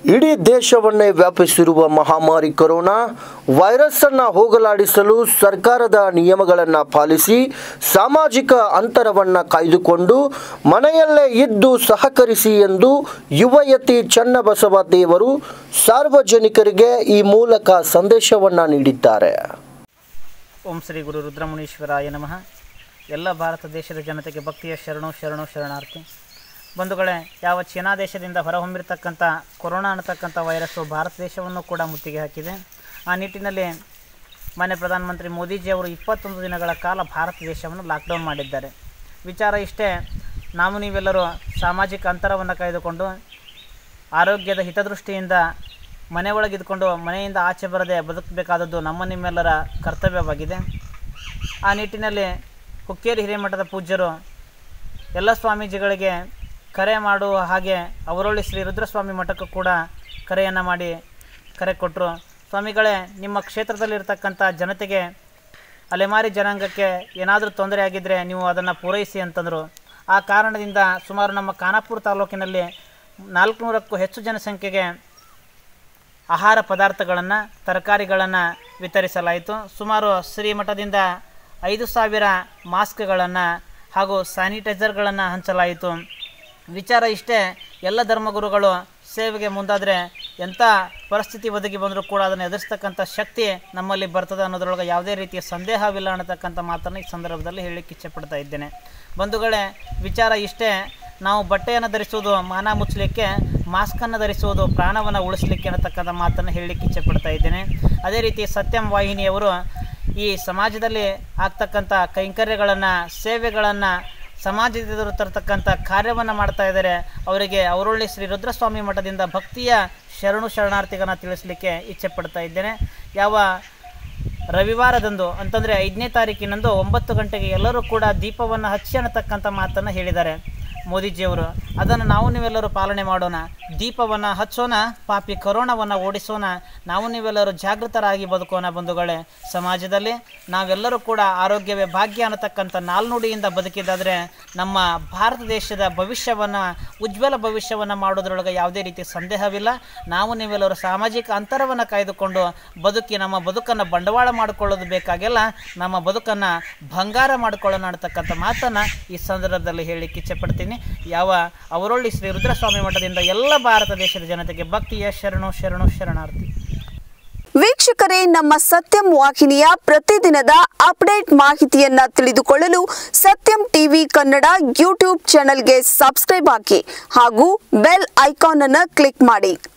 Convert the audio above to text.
ಇಡೀ ದೇಶವನ್ನೇ ವ್ಯಾಪಿಸಿರುವ ಮಹಾಮಾರಿ ಕೊರೋನಾ ವೈರಸ್ ಅನ್ನು ಹೋಗಲಾಡಿಸಲು ಸರ್ಕಾರದ ನಿಯಮಗಳನ್ನು ಪಾಲಿಸಿ ಸಾಮಾಜಿಕ ಅಂತರವನ್ನು ಕಾಯ್ದುಕೊಂಡು ಮನೆಯಲ್ಲೇ ಇದ್ದು ಸಹಕರಿಸಿ ಎಂದು ಯುವಯತಿ ಚನ್ನಬಸವ ದೇವರು ಸಾರ್ವಜನಿಕರಿಗೆ ಈ ಮೂಲಕ ಸಂದೇಶವನ್ನು ನೀಡಿದ್ದಾರೆ ಓಂ ಶ್ರೀ ಗುರು ರುದ್ರಮುನೀಶ್ವರಾಯ ನಮಃ ಎಲ್ಲ ಭಾರತ ದೇಶದ ಜನತೆಗೆ ಭಕ್ತಿಯ ಶರಣು ಶರಣು ಶರಣಾರ್ಥಿ ಬಂಧುಗಳೇ ಯಾವ ಚೀನಾ ದೇಶದಿಂದ ಹೊರಹೊಮ್ಮಿರ್ತಕ್ಕಂಥ ಕೊರೋನಾ ಅನ್ನತಕ್ಕಂಥ ವೈರಸ್ಸು ಭಾರತ ದೇಶವನ್ನು ಕೂಡ ಮುತ್ತಿಗೆ ಹಾಕಿದೆ ಆ ನಿಟ್ಟಿನಲ್ಲಿ ಮಾನ್ಯ ಪ್ರಧಾನಮಂತ್ರಿ ಮೋದಿಜಿಯವರು ಇಪ್ಪತ್ತೊಂದು ದಿನಗಳ ಕಾಲ ಭಾರತ ದೇಶವನ್ನು ಲಾಕ್ಡೌನ್ ಮಾಡಿದ್ದಾರೆ ವಿಚಾರ ಇಷ್ಟೇ ನಾವು ನೀವೆಲ್ಲರೂ ಸಾಮಾಜಿಕ ಅಂತರವನ್ನು ಕಾಯ್ದುಕೊಂಡು ಆರೋಗ್ಯದ ಹಿತದೃಷ್ಟಿಯಿಂದ ಮನೆ ಒಳಗಿದ್ಕೊಂಡು ಮನೆಯಿಂದ ಆಚೆ ಬರದೆ ಬದುಕಬೇಕಾದದ್ದು ನಮ್ಮ ನಿಮ್ಮೆಲ್ಲರ ಕರ್ತವ್ಯವಾಗಿದೆ ಆ ನಿಟ್ಟಿನಲ್ಲಿ ಹುಕ್ಕೇರಿ ಹಿರೇಮಠದ ಪೂಜ್ಯರು ಎಲ್ಲ ಸ್ವಾಮೀಜಿಗಳಿಗೆ ಕರೆ ಮಾಡುವ ಹಾಗೆ ಅವರೊಳ್ಳಿ ಶ್ರೀ ರುದ್ರಸ್ವಾಮಿ ಮಠಕ್ಕೂ ಕೂಡ ಕರೆಯನ್ನು ಮಾಡಿ ಕರೆ ಕೊಟ್ಟರು ಸ್ವಾಮಿಗಳೇ ನಿಮ್ಮ ಕ್ಷೇತ್ರದಲ್ಲಿರ್ತಕ್ಕಂಥ ಜನತೆಗೆ ಅಲೆಮಾರಿ ಜನಾಂಗಕ್ಕೆ ಏನಾದರೂ ತೊಂದರೆ ಆಗಿದ್ದರೆ ನೀವು ಅದನ್ನು ಪೂರೈಸಿ ಅಂತಂದರು ಆ ಕಾರಣದಿಂದ ಸುಮಾರು ನಮ್ಮ ಖಾನಾಪುರ ತಾಲೂಕಿನಲ್ಲಿ ನಾಲ್ಕುನೂರಕ್ಕೂ ಹೆಚ್ಚು ಜನಸಂಖ್ಯೆಗೆ ಆಹಾರ ಪದಾರ್ಥಗಳನ್ನು ತರಕಾರಿಗಳನ್ನು ವಿತರಿಸಲಾಯಿತು ಸುಮಾರು ಶ್ರೀಮಠದಿಂದ ಐದು ಸಾವಿರ ಮಾಸ್ಕ್ಗಳನ್ನು ಹಾಗೂ ಸ್ಯಾನಿಟೈಸರ್ಗಳನ್ನು ಹಂಚಲಾಯಿತು ವಿಚಾರ ಇಷ್ಟೇ ಎಲ್ಲ ಧರ್ಮಗುರುಗಳು ಸೇವೆಗೆ ಮುಂದಾದರೆ ಎಂಥ ಪರಿಸ್ಥಿತಿ ಒದಗಿ ಬಂದರೂ ಕೂಡ ಅದನ್ನು ಎದುರಿಸ್ತಕ್ಕಂಥ ಶಕ್ತಿ ನಮ್ಮಲ್ಲಿ ಬರ್ತದೆ ಅನ್ನೋದ್ರೊಳಗೆ ಯಾವುದೇ ರೀತಿಯ ಸಂದೇಹವಿಲ್ಲ ಅನ್ನತಕ್ಕಂಥ ಮಾತನ್ನು ಈ ಸಂದರ್ಭದಲ್ಲಿ ಹೇಳಲಿಕ್ಕೆ ಇಚ್ಛೆಪಡ್ತಾ ಇದ್ದೇನೆ ಬಂಧುಗಳೇ ವಿಚಾರ ಇಷ್ಟೇ ನಾವು ಬಟ್ಟೆಯನ್ನು ಧರಿಸುವುದು ಮಾನ ಮುಚ್ಚಲಿಕ್ಕೆ ಮಾಸ್ಕನ್ನು ಧರಿಸುವುದು ಪ್ರಾಣವನ್ನು ಉಳಿಸಲಿಕ್ಕೆ ಅನ್ನತಕ್ಕಂಥ ಮಾತನ್ನು ಹೇಳಲಿಕ್ಕೆ ಇಚ್ಛೆಪಡ್ತಾ ಇದ್ದೇನೆ ಅದೇ ರೀತಿ ಸತ್ಯಂ ವಾಹಿನಿಯವರು ಈ ಸಮಾಜದಲ್ಲಿ ಆಗ್ತಕ್ಕಂಥ ಕೈಂಕರ್ಯಗಳನ್ನು ಸೇವೆಗಳನ್ನು ಸಮಾಜದ ತರತಕ್ಕಂಥ ಕಾರ್ಯವನ್ನು ಮಾಡ್ತಾ ಇದ್ದಾರೆ ಅವರಿಗೆ ಅವರೊಳ್ಳಿ ಶ್ರೀ ರುದ್ರಸ್ವಾಮಿ ಮಠದಿಂದ ಭಕ್ತಿಯ ಶರಣು ಶರಣಾರ್ಥಿಗಳನ್ನ ತಿಳಿಸಲಿಕ್ಕೆ ಇಚ್ಛೆ ಪಡ್ತಾ ಇದ್ದೇನೆ ಯಾವ ರವಿವಾರದಂದು ಅಂತಂದರೆ ಐದನೇ ತಾರೀಕಿನಂದು ಒಂಬತ್ತು ಗಂಟೆಗೆ ಎಲ್ಲರೂ ಕೂಡ ದೀಪವನ್ನು ಹಚ್ಚಿ ಅನ್ನತಕ್ಕಂಥ ಮಾತನ್ನು ಹೇಳಿದ್ದಾರೆ ಮೋದಿಜಿಯವರು ಅದನ್ನು ನಾವು ನೀವೆಲ್ಲರೂ ಪಾಲನೆ ಮಾಡೋಣ ದೀಪವನ್ನು ಹಚ್ಚೋಣ ಪಾಪಿ ಕರೋನಾವನ್ನು ಓಡಿಸೋಣ ನಾವು ನೀವೆಲ್ಲರೂ ಜಾಗೃತರಾಗಿ ಬದುಕೋಣ ಬಂಧುಗಳೇ ಸಮಾಜದಲ್ಲಿ ನಾವೆಲ್ಲರೂ ಕೂಡ ಆರೋಗ್ಯವೇ ಭಾಗ್ಯ ಅನ್ನತಕ್ಕಂಥ ನಾಲ್ನುಡಿಯಿಂದ ಬದುಕಿದಾದರೆ ನಮ್ಮ ಭಾರತ ದೇಶದ ಭವಿಷ್ಯವನ್ನು ಉಜ್ವಲ ಭವಿಷ್ಯವನ್ನು ಮಾಡೋದ್ರೊಳಗೆ ಯಾವುದೇ ರೀತಿಯ ಸಂದೇಹವಿಲ್ಲ ನಾವು ನೀವೆಲ್ಲರೂ ಸಾಮಾಜಿಕ ಅಂತರವನ್ನು ಕಾಯ್ದುಕೊಂಡು ಬದುಕಿ ನಮ್ಮ ಬದುಕನ್ನು ಬಂಡವಾಳ ಮಾಡಿಕೊಳ್ಳೋದು ಬೇಕಾಗಿಲ್ಲ ನಮ್ಮ ಬದುಕನ್ನು ಬಂಗಾರ ಮಾಡಿಕೊಳ್ಳೋಣ ಅನ್ನತಕ್ಕಂಥ ಮಾತನ್ನು ಈ ಸಂದರ್ಭದಲ್ಲಿ ಹೇಳಲಿಕ್ಕೆ ಇಚ್ಛೆಪಡ್ತೀನಿ ಯಾವ ಅವರೊಳ್ಳಿ ಶ್ರೀ ರುದ್ರಸ್ವಾಮಿ ಮಠದಿಂದ ಎಲ್ಲ ಭಾರತ ದೇಶದ ಜನತೆಗೆ ಭಕ್ತಿಯ ಶರಣು ಶರಣು ಶರಣಾರ್ಥಿ ವೀಕ್ಷಕರೇ ನಮ್ಮ ಸತ್ಯಂ ವಾಹಿನಿಯ ಪ್ರತಿದಿನದ ಅಪ್ಡೇಟ್ ಮಾಹಿತಿಯನ್ನ ತಿಳಿದುಕೊಳ್ಳಲು ಸತ್ಯಂ ಟಿವಿ ಕನ್ನಡ ಯೂಟ್ಯೂಬ್ ಚಾನೆಲ್ಗೆ ಸಬ್ಸ್ಕ್ರೈಬ್ ಹಾಕಿ ಹಾಗೂ ಬೆಲ್ ಐಕಾನ್ ಅನ್ನು ಕ್ಲಿಕ್ ಮಾಡಿ